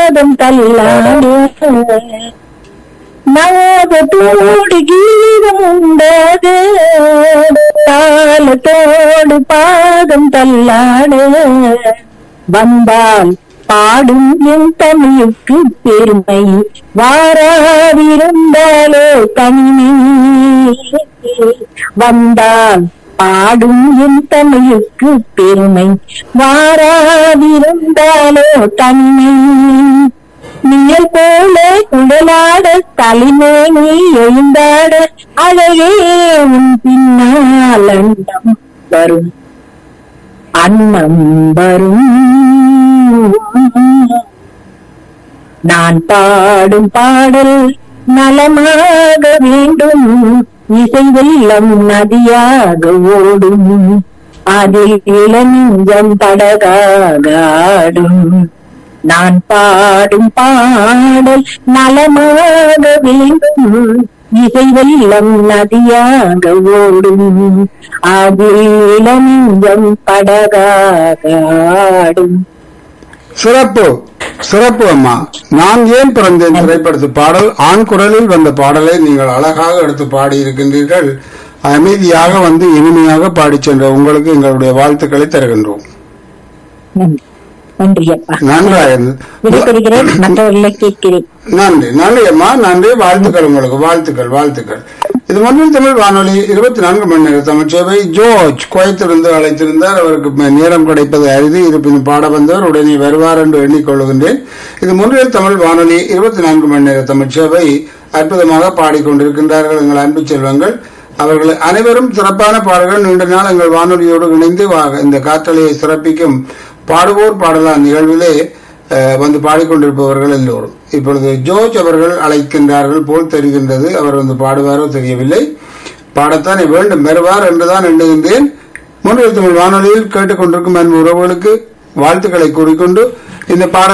பாதம் தள்ளாடு நாதத்தோடு கீதம் உண்டாது தாளத்தோடு பாதம் தள்ளாடு வந்தால் பாடும் என் தமிழுக்கு பெருமை வாராதிருந்தாலோ தனிமை வந்தால் பாடும் என் தமிழுக்கு பெருமை வாராதிருந்தாலோ தனிமை நீயல் போல குடலாட தலைமேனி எழுந்தாட அழகே உன் பின்னால் அன்னம் வரும் அன்னம் வரும் நான் பாடும் பாடல் நலமாக வேண்டும் இசை வெள்ளம் நதியாக ஓடும் அதில் இளஞ்சம் படகாக ஆடும் நான் பாடும் பாடல் நலமாக வேண்டும் இசை வெள்ளம் நதியாக ஓடும் அதில் இளஞ்சம் படகாக ஆடும் சிறப்பு சிறப்பு அம்மா நான் ஏன் பிறந்தேன் திரைப்படத்து பாடல் ஆண் குரலில் வந்த பாடலை நீங்கள் அழகாக எடுத்து பாடி இருக்கின்றீர்கள் அமைதியாக வந்து இனிமையாக பாடிச் சென்ற உங்களுக்கு எங்களுடைய வாழ்த்துக்களை தருகின்றோம் நன்றி நன்றி அப்பா நன்றாக விடைபெறுகிறேன் மற்றவர்களை கேட்கிறேன் நன்றி நன்றி அம்மா நன்றி வாழ்த்துக்கள் உங்களுக்கு வாழ்த்துக்கள் வாழ்த்துக்கள் இது மண்ணில் தமிழ் வானொலி இருபத்தி நான்கு மணி நேர தமிழ் சேவை ஜோர்ஜ் குவைத்திலிருந்து அழைத்திருந்தார் அவருக்கு ம- நேரம் கிடைப்பது அரிது இருப்பினும் பாட வந்தவர் உடனே வருவார் என்று எண்ணிக்கொள்கின்றேன் இது முன்னில் தமிழ் வானொலி இருபத்தி நான்கு மணி நேர தமிழ் சேவை அற்புதமாக பாடிக்கொண்டிருக்கின்றார்கள் எங்கள் அன்பு செல்வங்கள் அவர்கள் அனைவரும் சிறப்பான பாடல்கள் நீண்ட நாள் எங்கள் வானொலியோடு இணைந்து வா- இந்த காற்றலையை சிறப்பிக்கும் பாடுவோர் பாடலாம் நிகழ்விலே அஹ், வந்து பாடிக்கொண்டிருப்பவர்கள் எல்லோரும் இப்பொழுது ஜோர்ஜ் அவர்கள் அழைக்கின்றார்கள் போல் தெரிகின்றது அவர் வந்து பாடுவாரோ தெரியவில்லை பாடத்தானே வேண்டும் வருவார் என்றுதான் எண்ணுகின்றேன் மூன்று தமிழ் வானொலியில் கேட்டுக்கொண்டிருக்கும் அன்பு உறவுகளுக்கு வாழ்த்துக்களை கூறிக்கொண்டு இந்த பாடல்